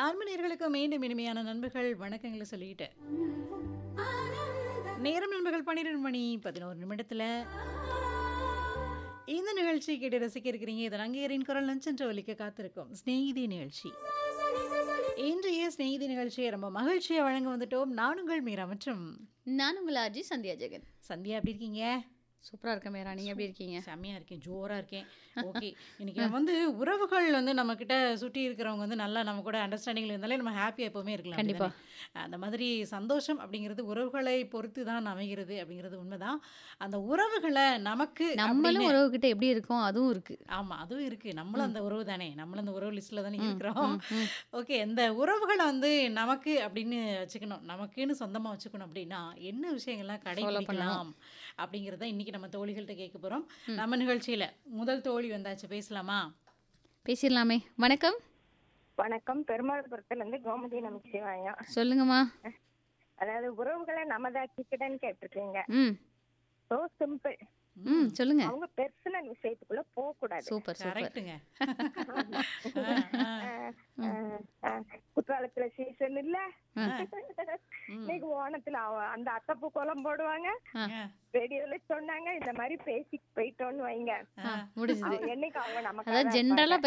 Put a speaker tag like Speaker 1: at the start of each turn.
Speaker 1: ஆன்மீனர்களுக்கு மீண்டும் இனிமையான நண்பர்கள் வணக்கங்களை சொல்லிட்டு நேரம் நண்பர்கள் பன்னிரெண்டு மணி பதினோரு நிமிடத்தில் இந்த நிகழ்ச்சி கேட்டு ரசிக்க இருக்கிறீங்க இதன் அங்கேயரின் குரல் நஞ்சென்று ஒலிக்க காத்திருக்கும் ஸ்நேகிதி நிகழ்ச்சி இன்றைய ஸ்நேகிதி நிகழ்ச்சியை ரொம்ப மகிழ்ச்சியை வழங்க வந்துட்டோம் நானுங்கள் மீரா மற்றும்
Speaker 2: நான் உங்கள் ஆர்ஜி சந்தியா ஜெகன்
Speaker 1: சந்தியா எப்படி இருக்கீங்க
Speaker 2: சூப்பரா இருக்க மேரா நீங்க எப்படி இருக்கீங்க
Speaker 1: செம்மையா இருக்கேன் ஜோரா இருக்கேன் ஓகே இன்னைக்கு நம்ம வந்து உறவுகள் வந்து நம்ம கிட்ட சுற்றி இருக்கிறவங்க வந்து நல்லா நம்ம கூட அண்டர்ஸ்டாண்டிங்ல இருந்தாலே நம்ம ஹாப்பியா எப்பவுமே இருக்கலாம்
Speaker 2: கண்டிப்பா.
Speaker 1: அப்படிதானே? அந்த மாதிரி சந்தோஷம் அப்படிங்கிறது உறவுகளை பொறுத்து தான் அமைகிறது அப்படிங்கிறது உண்மைதான் அந்த உறவுகளை நமக்கு
Speaker 2: நம்மளும்
Speaker 1: அப்படின்னு-
Speaker 2: உறவுகிட்ட எப்படி இருக்கோம் அதுவும் இருக்கு
Speaker 1: ஆமா அதுவும் இருக்கு நம்மளும் அந்த உறவு தானே நம்மளும் அந்த உறவு லிஸ்ட்ல தானே இருக்கிறோம்
Speaker 2: ம், ம்.
Speaker 1: ஓகே இந்த உறவுகளை வந்து நமக்கு அப்படின்னு வச்சுக்கணும் நமக்குன்னு சொந்தமா வச்சுக்கணும் அப்படின்னா என்ன விஷயங்கள்லாம் கடைபிடிக்கலாம் அப்படிங்கிறத இன்னைக்கு நம்ம தோழிகள்கிட்ட கேட்க போறோம் நம்ம நிகழ்ச்சியில முதல் தோழி வந்தாச்சு பேசலாமா
Speaker 2: பேசிடலாமே வணக்கம்
Speaker 3: வணக்கம் பெருமாள்புரத்துல இருந்து கோமதி நமச்சிவாயம்
Speaker 2: சொல்லுங்கம்மா
Speaker 3: அதாவது உறவுகளை நமதாக்கிக்கிட்டேன்னு கேட்டிருக்கீங்க
Speaker 2: ம்
Speaker 3: சோ சிம்பிள்
Speaker 2: ம் சொல்லுங்க
Speaker 3: அவங்க பெர்சனல் விஷயத்துக்குள்ள போக கூடாது
Speaker 2: சூப்பர் சூப்பர்
Speaker 1: கரெக்ட்டுங்க
Speaker 3: குற்றாலத்துல சீசன் இல்ல இன்னைக்கு ஓணத்துல அவ- அந்த அத்தப்பூ கோலம் போடுவாங்க ரேடியோல சொன்னாங்க இந்த மாதிரி பேசி போயிட்டோம்னு வைங்க
Speaker 2: முடிஞ்சது
Speaker 3: அவங்க என்னைக்கு அவங்க நமக்கு
Speaker 2: அதாவது ஜென்ரலா